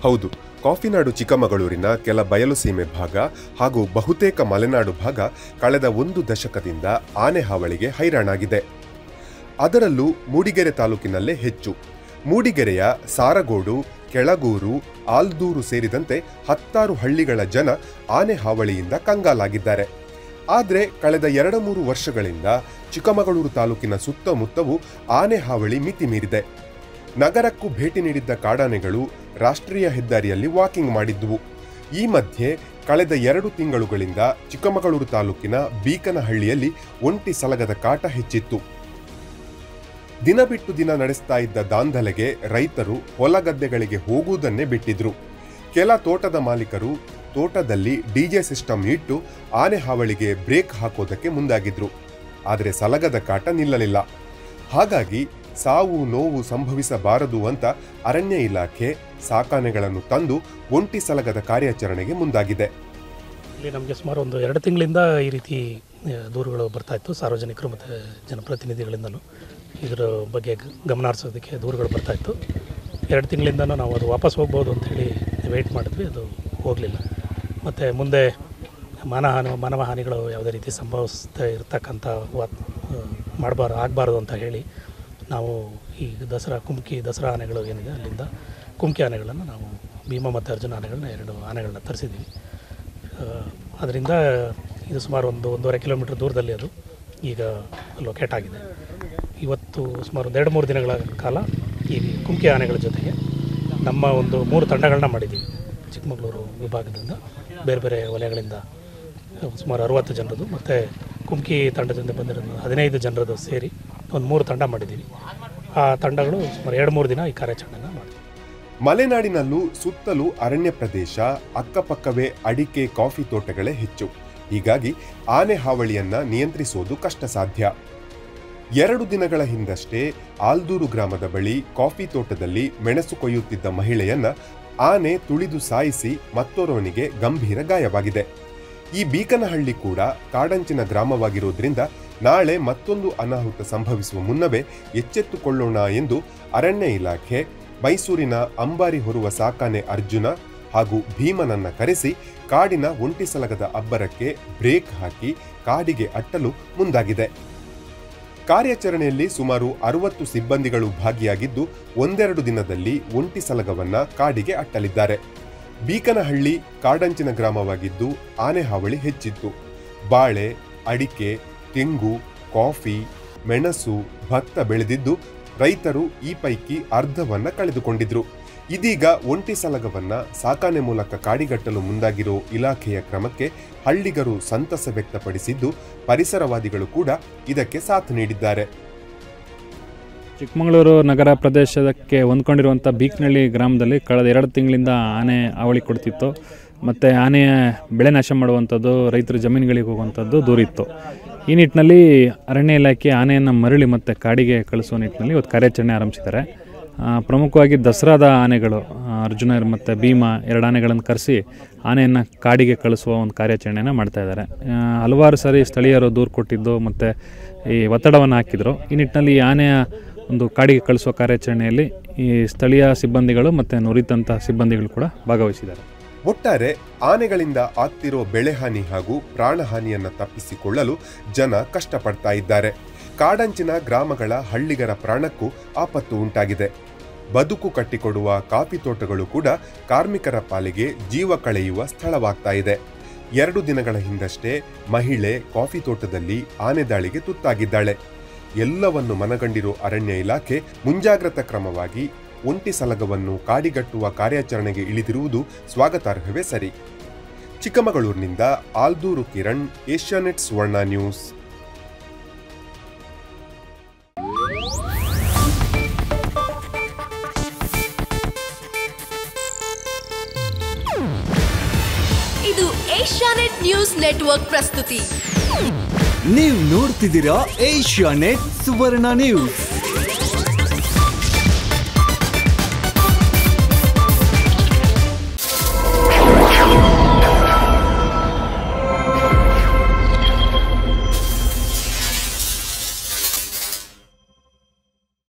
ಹೌದು ಕಾಫಿನಾಡು ಚಿಕ್ಕಮಗಳೂರಿನ ಕೆಲ ಬಯಲು ಸೀಮೆ ಭಾಗ ಹಾಗೂ ಬಹುತೇಕ ಮಲೆನಾಡು ಭಾಗ ಕಳೆದ ಒಂದು ದಶಕದಿಂದ ಆನೆ ಹಾವಳಿಗೆ ಹೈರಾಣಾಗಿದೆ ಅದರಲ್ಲೂ ಮೂಡಿಗೆರೆ ತಾಲೂಕಿನಲ್ಲೇ ಹೆಚ್ಚು ಮೂಡಿಗೆರೆಯ ಸಾರಗೋಡು ಕೆಳಗೂರು ಆಲ್ದೂರು ಸೇರಿದಂತೆ ಹತ್ತಾರು ಹಳ್ಳಿಗಳ ಜನ ಆನೆ ಹಾವಳಿಯಿಂದ ಕಂಗಾಲಾಗಿದ್ದಾರೆ ಆದರೆ ಕಳೆದ ಎರಡು ಮೂರು ವರ್ಷಗಳಿಂದ ಚಿಕ್ಕಮಗಳೂರು ತಾಲೂಕಿನ ಸುತ್ತಮುತ್ತವೂ ಆನೆ ಹಾವಳಿ ಮಿತಿ ಮೀರಿದೆ ನಗರಕ್ಕೂ ಭೇಟಿ ನೀಡಿದ್ದ ಕಾಡಾನೆಗಳು ರಾಷ್ಟ್ರೀಯ ಹೆದ್ದಾರಿಯಲ್ಲಿ ವಾಕಿಂಗ್ ಮಾಡಿದ್ದುವು ಈ ಮಧ್ಯೆ ಕಳೆದ ಎರಡು ತಿಂಗಳುಗಳಿಂದ ಚಿಕ್ಕಮಗಳೂರು ತಾಲೂಕಿನ ಬೀಕನಹಳ್ಳಿಯಲ್ಲಿ ಒಂಟಿ ಸಲಗದ ಕಾಟ ಹೆಚ್ಚಿತ್ತು ದಿನ ಬಿಟ್ಟು ದಿನ ನಡೆಸ್ತಾ ಇದ್ದ ದಾಂಧಲೆಗೆ ರೈತರು ಹೊಲಗದ್ದೆಗಳಿಗೆ ಹೋಗುವುದನ್ನೇ ಬಿಟ್ಟಿದ್ರು ಕೆಲ ತೋಟದ ಮಾಲೀಕರು ತೋಟದಲ್ಲಿ ಡಿಜೆ ಸಿಸ್ಟಮ್ ಇಟ್ಟು ಆನೆ ಹಾವಳಿಗೆ ಬ್ರೇಕ್ ಹಾಕೋದಕ್ಕೆ ಮುಂದಾಗಿದ್ರು ಆದರೆ ಸಲಗದ ಕಾಟ ನಿಲ್ಲಲಿಲ್ಲ ಹಾಗಾಗಿ ಸಾವು ನೋವು ಸಂಭವಿಸಬಾರದು ಅಂತ ಅರಣ್ಯ ಇಲಾಖೆ ಸಾಕಾನೆಗಳನ್ನು ತಂದು ಒಂಟಿ ಸಲಗದ ಕಾರ್ಯಾಚರಣೆಗೆ ಮುಂದಾಗಿದೆ ಇಲ್ಲಿ ನಮಗೆ ಸುಮಾರು ಒಂದು ಎರಡು ತಿಂಗಳಿಂದ ಈ ರೀತಿ ಆ, ದೂರುಗಳು ಬರ್ತಾ ಇತ್ತು ಸಾರ್ವಜನಿಕರು ಮತ್ತು ಜನಪ್ರತಿನಿಧಿಗಳಿಂದಲೂ ಇದರ ಬಗ್ಗೆ ಗ- ಗಮನ ಹರಿಸೋದಕ್ಕೆ ದೂರುಗಳು ಬರ್ತಾ ಇತ್ತು ಎರಡು ತಿಂಗಳಿಂದನೂ ನಾವು ಅದು ವಾಪಸ್ ಹೋಗ್ಬೋದು ಅಂತೇಳಿ ವೆಯ್ಟ್ ಮಾಡಿದ್ವಿ ಅದು ಹೋಗಲಿಲ್ಲ ಮತ್ತು ಮುಂದೆ ಮಾನಹಾನಿ ಮಾನವ ಹಾನಿಗಳು ಯಾವುದೇ ರೀತಿ ಸಂಭವಿಸ್ತಾ ಇರತಕ್ಕಂಥ ವಾತ್ ಮಾಡಬಾರ್ದು ಆಗಬಾರ್ದು ಅಂತ ಹೇಳಿ ನಾವು ಈ ದಸರಾ ಕುಮ್ಕಿ ದಸರಾ ಆನೆಗಳು ಏನಿದೆ ಅಲ್ಲಿಂದ ಕುಮ್ಕಿ ಆನೆಗಳನ್ನು ನಾವು ಭೀಮ ಮತ್ತು ಅರ್ಜುನ ಆನೆಗಳನ್ನ ಎರಡು ಆನೆಗಳನ್ನ ತರಿಸಿದ್ದೀವಿ ಅದರಿಂದ ಇದು ಸುಮಾರು ಒಂದು ಒಂದೂವರೆ ಕಿಲೋಮೀಟ್ರ್ ದೂರದಲ್ಲಿ ಅದು ಈಗ ಲೊಕೇಟ್ ಆಗಿದೆ ಇವತ್ತು ಸುಮಾರು ಒಂದು ಎರಡು ಮೂರು ದಿನಗಳ ಕಾಲ ಈ ಕುಮ್ಕಿ ಆನೆಗಳ ಜೊತೆಗೆ ನಮ್ಮ ಒಂದು ಮೂರು ತಂಡಗಳನ್ನ ಮಾಡಿದ್ದೀವಿ ಚಿಕ್ಕಮಗಳೂರು ವಿಭಾಗದಿಂದ ಬೇರೆ ಬೇರೆ ವಲಯಗಳಿಂದ ಸುಮಾರು ಅರುವತ್ತು ಜನರದು ಮತ್ತು ಕುಮ್ಕಿ ತಂಡದಿಂದ ಬಂದಿರೋ ಹದಿನೈದು ಜನರದು ಸೇರಿ ಒಂದು ಮೂರು ತಂಡ ಮಾಡಿದ್ದೀವಿ ಆ ತಂಡಗಳು ಸುಮಾರು ಎರಡು ಮೂರು ದಿನ ಈ ಕಾರ್ಯಾಚರಣೆನ ಮಾಡಿದ್ವಿ ಮಲೆನಾಡಿನಲ್ಲೂ ಸುತ್ತಲೂ ಅರಣ್ಯ ಪ್ರದೇಶ ಅಕ್ಕಪಕ್ಕವೇ ಅಡಿಕೆ ಕಾಫಿ ತೋಟಗಳೇ ಹೆಚ್ಚು ಹೀಗಾಗಿ ಆನೆ ಹಾವಳಿಯನ್ನ ನಿಯಂತ್ರಿಸೋದು ಕಷ್ಟ ಸಾಧ್ಯ ಎರಡು ದಿನಗಳ ಹಿಂದಷ್ಟೇ ಆಲ್ದೂರು ಗ್ರಾಮದ ಬಳಿ ಕಾಫಿ ತೋಟದಲ್ಲಿ ಮೆಣಸು ಕೊಯ್ಯುತ್ತಿದ್ದ ಮಹಿಳೆಯನ್ನ ಆನೆ ತುಳಿದು ಸಾಯಿಸಿ ಮತ್ತೋರ್ವನಿಗೆ ಗಂಭೀರ ಗಾಯವಾಗಿದೆ ಈ ಬೀಕನಹಳ್ಳಿ ಕೂಡ ಕಾಡಂಚಿನ ಗ್ರಾಮವಾಗಿರೋದ್ರಿಂದ ನಾಳೆ ಮತ್ತೊಂದು ಅನಾಹುತ ಸಂಭವಿಸುವ ಮುನ್ನವೇ ಎಚ್ಚೆತ್ತುಕೊಳ್ಳೋಣ ಎಂದು ಅರಣ್ಯ ಇಲಾಖೆ ಮೈಸೂರಿನ ಅಂಬಾರಿ ಹೊರುವ ಸಾಕಾನೆ ಅರ್ಜುನ ಹಾಗೂ ಭೀಮನನ್ನ ಕರೆಸಿ ಕಾಡಿನ ಒಂಟಿ ಸಲಗದ ಅಬ್ಬರಕ್ಕೆ ಬ್ರೇಕ್ ಹಾಕಿ ಕಾಡಿಗೆ ಅಟ್ಟಲು ಮುಂದಾಗಿದೆ ಕಾರ್ಯಾಚರಣೆಯಲ್ಲಿ ಸುಮಾರು ಅರವತ್ತು ಸಿಬ್ಬಂದಿಗಳು ಭಾಗಿಯಾಗಿದ್ದು ಒಂದೆರಡು ದಿನದಲ್ಲಿ ಒಂಟಿ ಸಲಗವನ್ನ ಕಾಡಿಗೆ ಅಟ್ಟಲಿದ್ದಾರೆ ಬೀಕನಹಳ್ಳಿ ಕಾಡಂಚಿನ ಗ್ರಾಮವಾಗಿದ್ದು ಆನೆ ಹಾವಳಿ ಹೆಚ್ಚಿತ್ತು ಬಾಳೆ ಅಡಿಕೆ ತೆಂಗು ಕಾಫಿ ಮೆಣಸು ಭತ್ತ ಬೆಳೆದಿದ್ದು ರೈತರು ಈ ಪೈಕಿ ಅರ್ಧವನ್ನ ಕಳೆದುಕೊಂಡಿದ್ರು ಇದೀಗ ಒಂಟಿ ಸಲಗವನ್ನ ಸಾಕಾನೆ ಮೂಲಕ ಕಾಡಿಗಟ್ಟಲು ಮುಂದಾಗಿರೋ ಇಲಾಖೆಯ ಕ್ರಮಕ್ಕೆ ಹಳ್ಳಿಗರು ಸಂತಸ ವ್ಯಕ್ತಪಡಿಸಿದ್ದು ಪರಿಸರವಾದಿಗಳು ಕೂಡ ಇದಕ್ಕೆ ಸಾಥ್ ನೀಡಿದ್ದಾರೆ ಚಿಕ್ಕಮಗಳೂರು ನಗರ ಪ್ರದೇಶಕ್ಕೆ ಹೊಂದ್ಕೊಂಡಿರುವಂಥ ಬೀಕ್ನಳ್ಳಿ ಗ್ರಾಮದಲ್ಲಿ ಕಳೆದ ಎರಡು ತಿಂಗಳಿಂದ ಆನೆ ಅವಳಿ ಕೊಡ್ತಿತ್ತು ಮತ್ತು ಆನೆಯ ಬೆಳೆ ನಾಶ ಮಾಡುವಂಥದ್ದು ರೈತರ ಜಮೀನುಗಳಿಗೆ ಹೋಗುವಂಥದ್ದು ದೂರಿತ್ತು ಈ ನಿಟ್ಟಿನಲ್ಲಿ ಅರಣ್ಯ ಇಲಾಖೆ ಆನೆಯನ್ನು ಮರಳಿ ಮತ್ತು ಕಾಡಿಗೆ ಕಳಿಸುವ ನಿಟ್ಟಿನಲ್ಲಿ ಇವತ್ತು ಕಾರ್ಯಾಚರಣೆ ಆರಂಭಿಸಿದ್ದಾರೆ ಆ, ಪ್ರಮುಖವಾಗಿ ದಸರಾದ ಆನೆಗಳು ಆ, ಅರ್ಜುನ ಮತ್ತು ಭೀಮ ಎರಡು ಆನೆಗಳನ್ನು ಕರೆಸಿ ಆನೆಯನ್ನು ಕಾಡಿಗೆ ಕಳಿಸುವ ಒಂದು ಕಾರ್ಯಾಚರಣೆಯನ್ನು ಮಾಡ್ತಾ ಇದ್ದಾರೆ ಆ, ಹಲವಾರು ಸಾರಿ ಸ್ಥಳೀಯರು ದೂರು ಕೊಟ್ಟಿದ್ದು ಮತ್ತು ಈ ಒತ್ತಡವನ್ನು ಹಾಕಿದರು ಈ ನಿಟ್ಟಿನಲ್ಲಿ ಈ ಆನೆಯ ಒಂದು ಕಾಡಿಗೆ ಕಳಿಸುವ ಕಾರ್ಯಾಚರಣೆಯಲ್ಲಿ ಈ ಸ್ಥಳೀಯ ಸಿಬ್ಬಂದಿಗಳು ಮತ್ತು ನುರಿತಂಥ ಸಿಬ್ಬಂದಿಗಳು ಕೂಡ ಭಾಗವಹಿಸಿದ್ದಾರೆ ಒಟ್ಟಾರೆ ಆನೆಗಳಿಂದ ಆಗ್ತಿರೋ ಬೆಳೆ ಹಾನಿ ಹಾಗೂ ಪ್ರಾಣಹಾನಿಯನ್ನ ತಪ್ಪಿಸಿಕೊಳ್ಳಲು ಜನ ಕಷ್ಟಪಡ್ತಾ ಇದ್ದಾರೆ ಕಾಡಂಚಿನ ಗ್ರಾಮಗಳ ಹಳ್ಳಿಗರ ಪ್ರಾಣಕ್ಕೂ ಆಪತ್ತು ಉಂಟಾಗಿದೆ ಬದುಕು ಕಟ್ಟಿಕೊಡುವ ಕಾಫಿ ತೋಟಗಳು ಕೂಡ ಕಾರ್ಮಿಕರ ಪಾಲಿಗೆ ಜೀವ ಕಳೆಯುವ ಸ್ಥಳವಾಗ್ತಾ ಇದೆ ಎರಡು ದಿನಗಳ ಹಿಂದಷ್ಟೇ ಮಹಿಳೆ ಕಾಫಿ ತೋಟದಲ್ಲಿ ಆನೆ ದಾಳಿಗೆ ತುತ್ತಾಗಿದ್ದಾಳೆ ಎಲ್ಲವನ್ನು ಮನಗಂಡಿರೋ ಅರಣ್ಯ ಇಲಾಖೆ ಮುಂಜಾಗ್ರತಾ ಕ್ರಮವಾಗಿ ಒಂಟಿ ಸಲಗವನ್ನು ಕಾಡಿಗಟ್ಟುವ ಕಾರ್ಯಾಚರಣೆಗೆ ಇಳಿದಿರುವುದು ಸ್ವಾಗತಾರ್ಹವೇ ಸರಿ ಚಿಕ್ಕಮಗಳೂರಿನಿಂದ ಆಲ್ದೂರು ಕಿರಣ್ ಏಷ್ಯಾನೆಟ್ ಸುವರ್ಣ ನ್ಯೂಸ್ ಇದು ಏಷ್ಯಾನೆಟ್ ನ್ಯೂಸ್ ನೆಟ್ವರ್ಕ್ ಪ್ರಸ್ತುತಿ ನೀವು ನೋಡ್ತಿದ್ದೀರಾ ಏಷ್ಯಾ ನೆಟ್ ಸುವರ್ಣ ನ್ಯೂಸ್